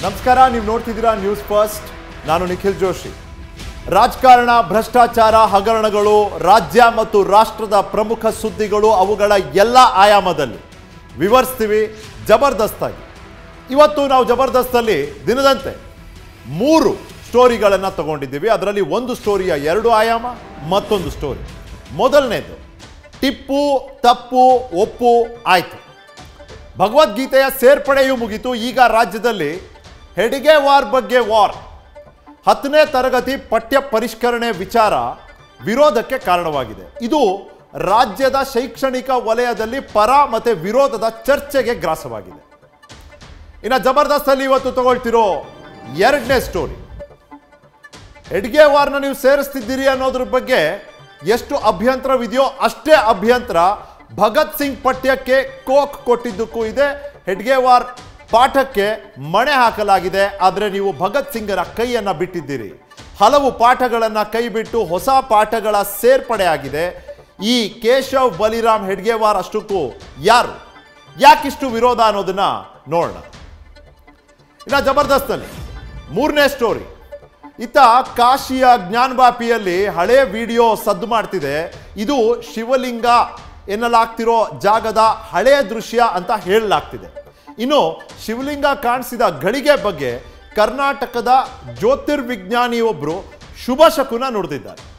ನಮಸ್ಕಾರ ನೀವು ನೋಡ್ತಿದ್ದೀರಾ ನ್ಯೂಸ್ ಫಸ್ಟ್ ನಾನು ನಿಖಿಲ್ ಜೋಶಿ ರಾಜಕಾರಣ ಭ್ರಷ್ಟಾಚಾರ ಹಗರಣಗಳು ರಾಜ್ಯ ಮತ್ತು ರಾಷ್ಟ್ರದ ಪ್ರಮುಖ ಸುದ್ದಿಗಳು ಅವುಗಳ ಎಲ್ಲ ಆಯಾಮದಲ್ಲಿ ವಿವರಿಸ್ತೀವಿ ಜಬರ್ದಸ್ತಾಗಿ ಇವತ್ತು ನಾವು ಜಬರ್ದಸ್ತಲ್ಲಿ ದಿನದಂತೆ ಮೂರು ಸ್ಟೋರಿಗಳನ್ನು ತಗೊಂಡಿದ್ದೀವಿ ಅದರಲ್ಲಿ ಒಂದು ಸ್ಟೋರಿಯ ಎರಡು ಆಯಾಮ ಮತ್ತೊಂದು ಸ್ಟೋರಿ ಮೊದಲನೇದು ಟಿಪ್ಪು ತಪ್ಪು ಒಪ್ಪು ಆಯಿತು ಭಗವದ್ಗೀತೆಯ ಸೇರ್ಪಡೆಯೂ ಮುಗಿತು ಈಗ ರಾಜ್ಯದಲ್ಲಿ ಹೆಡಿಗೆ ವಾರ್ ಬಗ್ಗೆ ವಾರ್ ಹತ್ತನೇ ತರಗತಿ ಪಠ್ಯ ಪರಿಷ್ಕರಣೆ ವಿಚಾರ ವಿರೋಧಕ್ಕೆ ಕಾರಣವಾಗಿದೆ ಇದು ರಾಜ್ಯದ ಶೈಕ್ಷಣಿಕ ವಲಯದಲ್ಲಿ ಪರ ಮತ್ತು ವಿರೋಧದ ಚರ್ಚೆಗೆ ಗ್ರಾಸವಾಗಿದೆ ಇನ್ನು ಜಬರ್ದಸ್ತಲ್ಲಿ ಇವತ್ತು ತಗೊಳ್ತಿರೋ ಎರಡನೇ ಸ್ಟೋರಿ ಹೆಡ್ಗೆ ವಾರ್ನ ನೀವು ಸೇರಿಸ್ತಿದ್ದೀರಿ ಅನ್ನೋದ್ರ ಬಗ್ಗೆ ಎಷ್ಟು ಅಭ್ಯಂತರವಿದೆಯೋ ಅಷ್ಟೇ ಅಭ್ಯಂತರ ಭಗತ್ ಸಿಂಗ್ ಪಠ್ಯಕ್ಕೆ ಕೋಕ್ ಕೊಟ್ಟಿದ್ದಕ್ಕೂ ಇದೆ ಹೆಡ್ಗೆ ವಾರ್ ಪಾಠಕ್ಕೆ ಮಣೆ ಹಾಕಲಾಗಿದೆ ಆದರೆ ನೀವು ಭಗತ್ ಸಿಂಗರ ಕೈಯನ್ನು ಬಿಟ್ಟಿದ್ದೀರಿ ಹಲವು ಪಾಠಗಳನ್ನು ಕೈಬಿಟ್ಟು ಹೊಸ ಪಾಠಗಳ ಸೇರ್ಪಡೆ ಆಗಿದೆ ಈ ಕೇಶವ್ ಬಲಿರಾಮ್ ಹೆಡ್ಗೇವಾರ್ ಅಷ್ಟಕ್ಕೂ ಯಾರು ಯಾಕಿಷ್ಟು ವಿರೋಧ ಅನ್ನೋದನ್ನ ನೋಡೋಣ ಇನ್ನು ಜಬರ್ದಸ್ತಲ್ಲಿ ಮೂರನೇ ಸ್ಟೋರಿ ಇತ್ತ ಕಾಶಿಯ ಜ್ಞಾನಬಾಪಿಯಲ್ಲಿ ಹಳೆ ವಿಡಿಯೋ ಸದ್ದು ಮಾಡ್ತಿದೆ ಇದು ಶಿವಲಿಂಗ ಎನ್ನಲಾಗ್ತಿರೋ ಜಾಗದ ಹಳೆಯ ದೃಶ್ಯ ಅಂತ ಹೇಳಲಾಗ್ತಿದೆ ಇನ್ನು ಶಿವಲಿಂಗ ಕಾಣಿಸಿದ ಗಳಿಗೆ ಬಗ್ಗೆ ಕರ್ನಾಟಕದ ಜ್ಯೋತಿರ್ವಿಜ್ಞಾನಿಯೊಬ್ಬರು ಶುಭ ಶಕುನ ನುಡಿದಿದ್ದಾರೆ